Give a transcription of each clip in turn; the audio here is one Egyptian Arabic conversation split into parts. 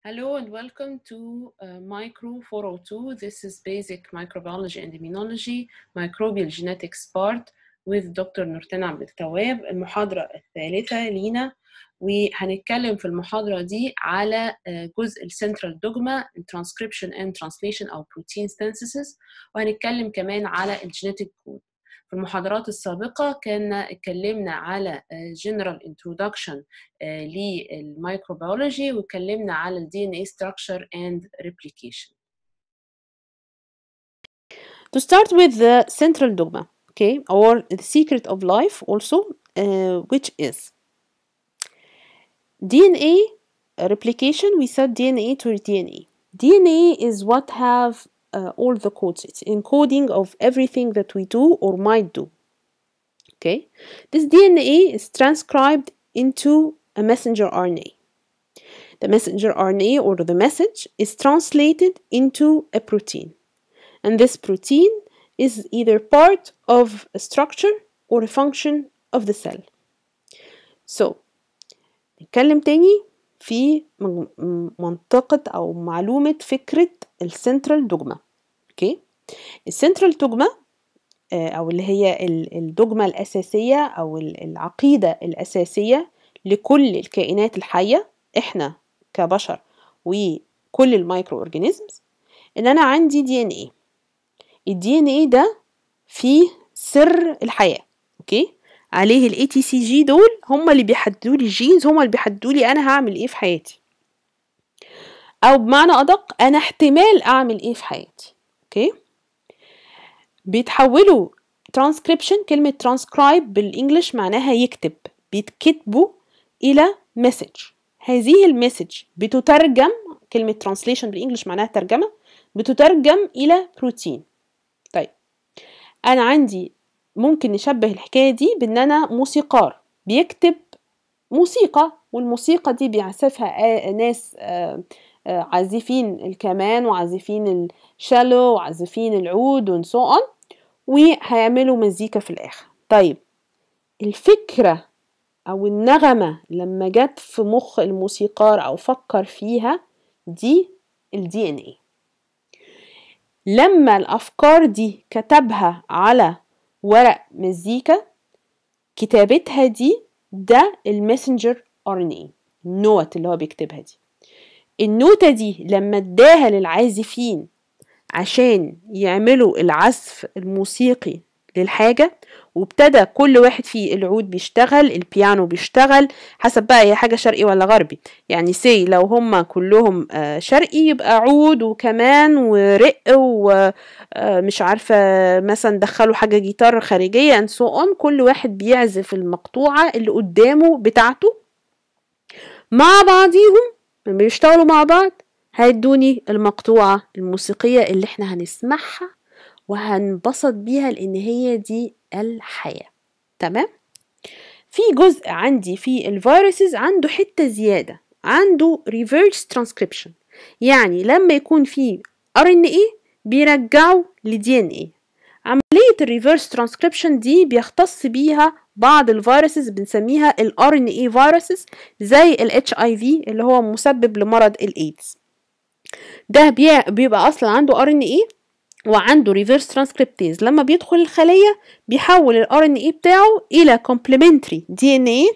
Hello and welcome to uh, Micro 402. This is basic microbiology and immunology, microbial genetics part with Dr. نورتين عبد التواب المحاضرة الثالثة لينا وهنتكلم في المحاضرة دي على جزء السنترال دوجما transcription and translation أو protein synthesis وهنتكلم كمان على الجينيتيك كود في المحاضرات السابقة كان اتكلمنا على general introduction للميكروبيولوجي واتكلمنا على ال DNA structure and replication. To start with the central dogma, okay, or the secret of life also, uh, which is DNA replication. We said DNA to DNA. DNA is what have uh, all the codes. It's encoding of everything that we do or might do. Okay, this DNA is transcribed into a messenger RNA. The messenger RNA or the message is translated into a protein, and this protein is either part of a structure or a function of the cell. So, نتكلم تاني في منطقة أو معلومة فكرة السنترال دوجما اوكي السنترال دوجما أو اللي هي الدوجما الأساسية أو العقيدة الأساسية لكل الكائنات الحية إحنا كبشر وكل المايكرو أورجانيزمز إن أنا عندي دي إن إيه الدي إن إيه ده فيه سر الحياة أوكي عليه الاي تي سي جي دول هم اللي بيحددوا لي الجينز هم اللي بيحددوا لي انا هعمل ايه في حياتي او بمعنى ادق انا احتمال اعمل ايه في حياتي اوكي بيتحولوا ترانسكريبشن كلمة ترانسكرايب بالانجلش معناها يكتب بيتكتبوا الى مسج هذه المسج بتترجم كلمة ترانسليشن بالانجلش معناها ترجمة بتترجم الى بروتين طيب انا عندي ممكن نشبه الحكاية دي بإن أنا موسيقار بيكتب موسيقى والموسيقى دي بيعزفها ناس عازفين الكمان وعازفين الشالو وعازفين العود ونسو اون وهيعملوا مزيكا في الآخر طيب الفكرة أو النغمة لما جت في مخ الموسيقار أو فكر فيها دي الدي ان ايه لما الأفكار دي كتبها على ورق مزيكا كتابتها دي ده الماسنجر ار ان اي النوت اللي هو بيكتبها دي النوتة دي لما اداها للعازفين عشان يعملوا العزف الموسيقي للحاجة وابتدى كل واحد فيه العود بيشتغل البيانو بيشتغل حسب بقى هي حاجة شرقي ولا غربي يعني سي لو هما كلهم شرقي يبقى عود وكمان ورق ومش عارفة مثلا دخلوا حاجة جيتار خارجية and so on كل واحد بيعزف المقطوعة اللي قدامه بتاعته مع بعضيهم لما بيشتغلوا مع بعض هيدوني المقطوعة الموسيقية اللي احنا هنسمعها وهنبسط بيها لان هي دي الحياة تمام في جزء عندي في الفيروسز عنده حتة زيادة عنده reverse transcription يعني لما يكون في RNA بيرجعه ل DNA عملية الريفيرس ترانسكريبشن دي بيختص بيها بعض الفيروسز بنسميها ال RNA فيروسز زي ال HIV اللي هو مسبب لمرض الايدز ده بيبقى اصلا عنده RNA وعنده ريفيرس ترانسكريبتيز لما بيدخل الخلية بيحول الار ان اي بتاعه الى كومبلمنتري دي ان اي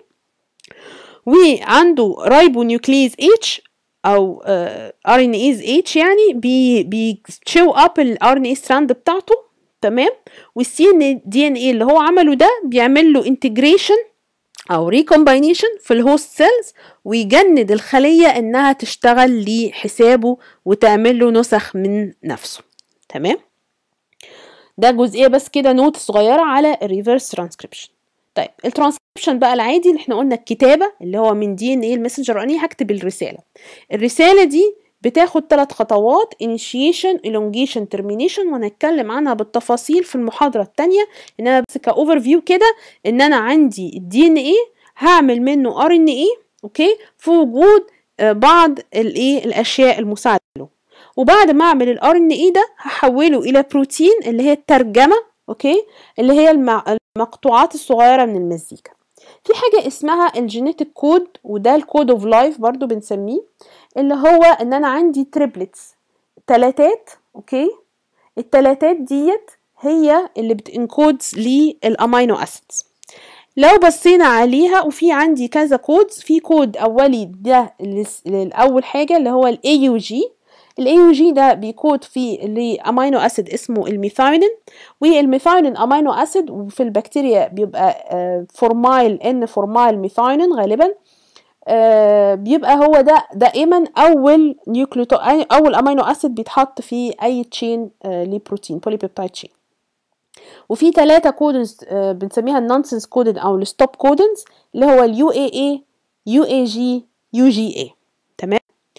وعنده رايبو نيوكليز اتش او ار ان ايز اتش يعني بي بيتشو اب الار ان اي ستراند بتاعته تمام والسي ان دي ان اي اللي هو عمله ده بيعمل له انتجريشن او ريكومباينيشن في الهوست سيلز ويجند الخليه انها تشتغل لحسابه وتعمل له نسخ من نفسه تمام ده جزئيه بس كده نوت صغيره على الريفرس ترانسكريبشن طيب الترانسكريبشن بقى العادي اللي احنا قلنا الكتابه اللي هو من دي ان ايه المسنجر ار هكتب الرساله الرساله دي بتاخد ثلاث خطوات initiation elongation termination وهنتكلم عنها بالتفاصيل في المحاضره الثانيه انما بس كاوفر فيو كده ان انا عندي الدي ان ايه هعمل منه ار ان ايه اوكي في وجود بعض الايه الاشياء المساعده له وبعد ما اعمل الار ان اي ده هحوله الى بروتين اللي هي الترجمه اوكي اللي هي المقطوعات الصغيره من المزيكا في حاجه اسمها الجينيتك كود وده الكود اوف لايف برضو بنسميه اللي هو ان انا عندي تريبلتس تلاتات اوكي التلاتات ديت هي اللي بتنكودز للامينو اسيدز لو بصينا عليها وفي عندي كذا كودز في كود اولي ده الاول حاجه اللي هو الاي يو جي الاي يو جي ده بيكود في لامينو اسيد اسمه الميثايلين والميثايلين امينو اسيد وفي البكتيريا بيبقى فورمايل ان فورمايل ميثايلين غالبا آه بيبقى هو ده دائما اول نيوكليوتو اول امينو اسيد بيتحط في اي تشين آه لبروتين بوليبيبتايد تشين وفي ثلاثة كودنز آه بنسميها النونسنس كودن او الستوب كودنز اللي هو اليو اي اي يو اي جي يو جي اي تمام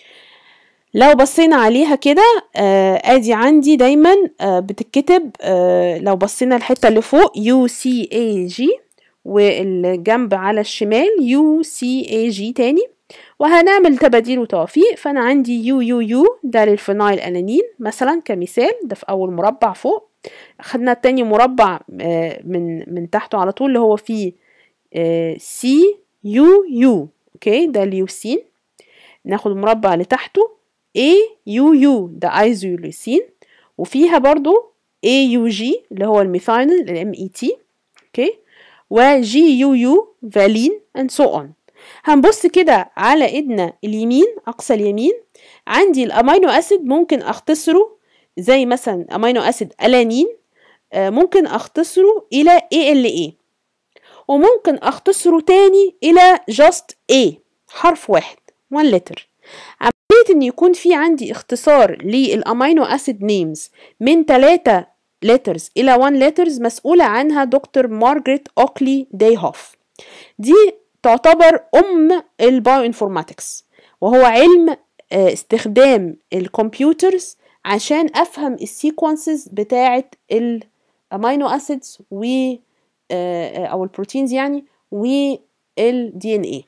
لو بصينا عليها كده آه ادي عندي دايما آه بتتكتب آه لو بصينا الحته اللي فوق يو سي اي جي والجنب على الشمال يو سي اي جي تاني وهنعمل تباديل وتوافيق فانا عندي يو يو يو ده للفينايل انانين مثلا كمثال ده في اول مربع فوق خدنا التاني مربع من من تحته على طول اللي هو فيه سي يو يو اوكي ده اليوسين ناخد المربع اللي تحته A يو يو ده ايزوليوسين وفيها برضو A يو جي اللي هو الميثايل الام اي تي اوكي وجي يو يو فالين and so on هنبص كده على ايدنا اليمين اقصى اليمين عندي الامينو اسيد ممكن اختصره زي مثلا امينو اسيد الانين ممكن اختصره الى ALA وممكن اختصره تاني الى just A حرف واحد one letter عملية ان يكون في عندي اختصار للامينو اسيد نيمز من 3 letters الى 1 letters مسؤولة عنها دكتور مارجريت اوكلي داي هوف دي تعتبر ام البايو انفورماتكس وهو علم استخدام الكمبيوترز عشان افهم السيكونسز بتاعه الامينو اسيدز و او البروتينز يعني والدي ان ايه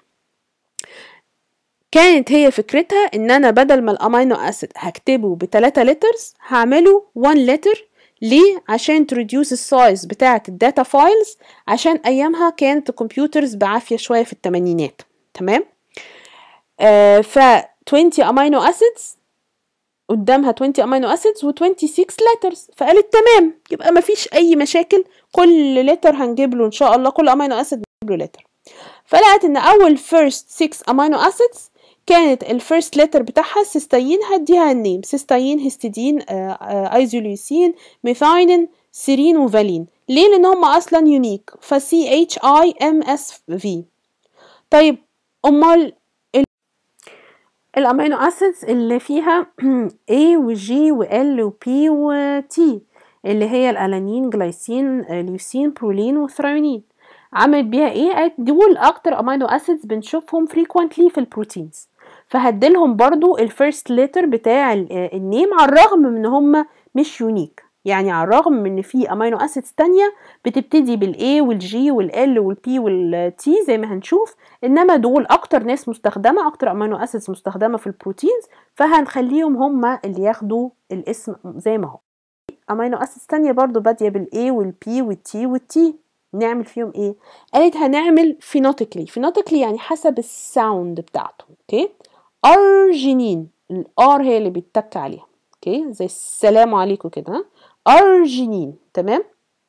كانت هي فكرتها ان انا بدل ما الامينو اسيد هكتبه بتلاتة لترز هعمله 1 لتر ليه عشان تريديوس السايز بتاعه الداتا فايلز عشان ايامها كانت الكمبيوترز بعافيه شويه في الثمانينات تمام آه ف 20 امينو اسيدز قدامها 20 امينو اسيدز و26 لترز فقالت تمام يبقى مفيش اي مشاكل كل لتر هنجيب له ان شاء الله كل امينو اسيد نجيب له لتر فلقت ان اول فيرست 6 امينو اسيدز كانت الفيرست لتر بتاعها سيستاين هديها النيم سيستاين هيستidine ايزوليوسين ميثاينين سيرين وفالين ليه لان هم اصلا يونيك فسي اتش اي ام اس في طيب امال الامينو اسيدز اللي فيها A و G و L و P و T اللي هي الالانين جلايسين ليوسين برولين وثريونين عملت بيها ايه قالت دول اكتر امينو اسيدز بنشوفهم فريكوينتلي في البروتينز فهديلهم برضو الفيرست لتر بتاع النيم على الرغم من ان هم مش يونيك يعني على الرغم من ان في امينو اسيدز تانية بتبتدي بالاي والجي والال والبي والتي زي ما هنشوف انما دول اكتر ناس مستخدمه اكتر امينو اسيدز مستخدمه في البروتينز فهنخليهم هم اللي ياخدوا الاسم زي ما هو امينو اسيدز تانية برضو باديه بالاي والبي والتي والتي نعمل فيهم ايه قالت هنعمل فينوتيكلي فينوتيكلي يعني حسب الساوند بتاعته اوكي ارجينين الار هي اللي بيتك عليها اوكي زي السلام عليكم كده ها ارجينين تمام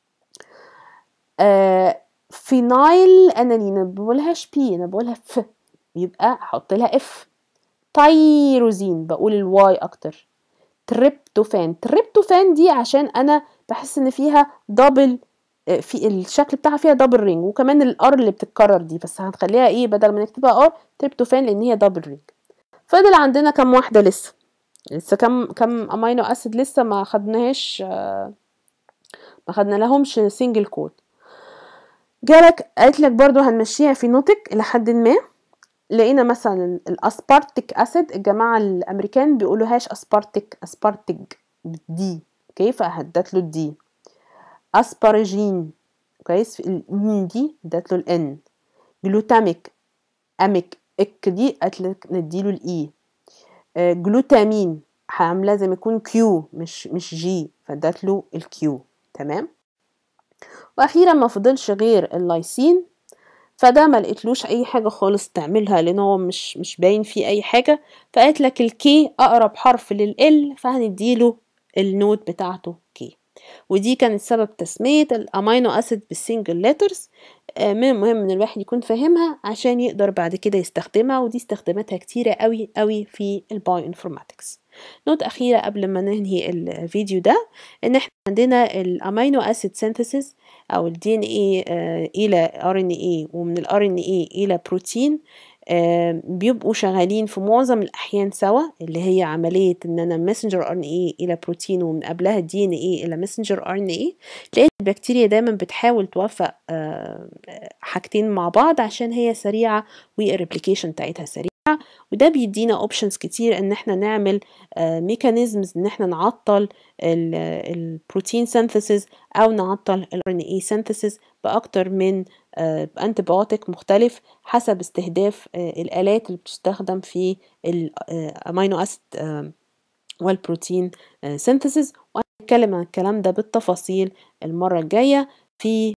آه فينايل انانين ما بقولهاش بي انا بقولها ف يبقى احط لها اف تايروزين بقول الواي اكتر تريبتوفان تريبتوفان دي عشان انا بحس ان فيها دبل في الشكل بتاعها فيها دبل رينج وكمان الار اللي بتتكرر دي بس هنخليها ايه بدل ما نكتبها ار تريبتوفان لان هي دبل رينج فضل عندنا كام واحده لسه لسه كم كم امينو اسيد لسه ما خدناهاش ما خدنا لهمش سنجل كود جالك قالت لك برضو هنمشيها فينوتيك الى حد ما لقينا مثلا الاسبارتيك اسيد الجماعه الامريكان بيقولوهاش اسبارتيك اسبارتيك دي اوكي فهدت له الدي اسبارجين كويس الان دي ادت له الان جلوتاميك اميك اك دي قالت لك نديله الاي آه جلوتامين عامله زي ما يكون كيو مش مش جي فادت له الكيو تمام واخيرا ما فضلش غير اللايسين فده ما لقيتلوش اي حاجه خالص تعملها لان هو مش مش باين فيه اي حاجه فقالت لك الكي اقرب حرف للال فهنديله النود بتاعته كي ودي كانت سبب تسمية الأمينو أسيد بالسنجل ليترز من المهم إن الواحد يكون فاهمها عشان يقدر بعد كده يستخدمها ودي استخداماتها كتيرة قوي قوي في البايو انفورماتكس نوت أخيرة قبل ما ننهي الفيديو ده إن إحنا عندنا الأمينو أسيد سينثيسيس أو الدي إن إيه إلى ار إن إيه ومن الار إن إيه إلى بروتين بيبقوا شغالين في معظم الأحيان سوا اللي هي عملية إن أنا ماسنجر ار ان اي إلى بروتين ومن قبلها الدي ان اي إلى ماسنجر ار ان اي لقيت البكتيريا دايما بتحاول توفق حاجتين مع بعض عشان هي سريعة والريبليكيشن بتاعتها سريعة وده بيدينا اوبشنز كتير ان احنا نعمل ميكانيزمز ان احنا نعطل البروتين سينثيسيس او نعطل الار ان اي سينثيسيس باكتر من انتبيوتيك مختلف حسب استهداف الالات اللي بتستخدم في الامينو اسيد والبروتين سينثيسيس وهنتكلم عن الكلام ده بالتفاصيل المره الجايه في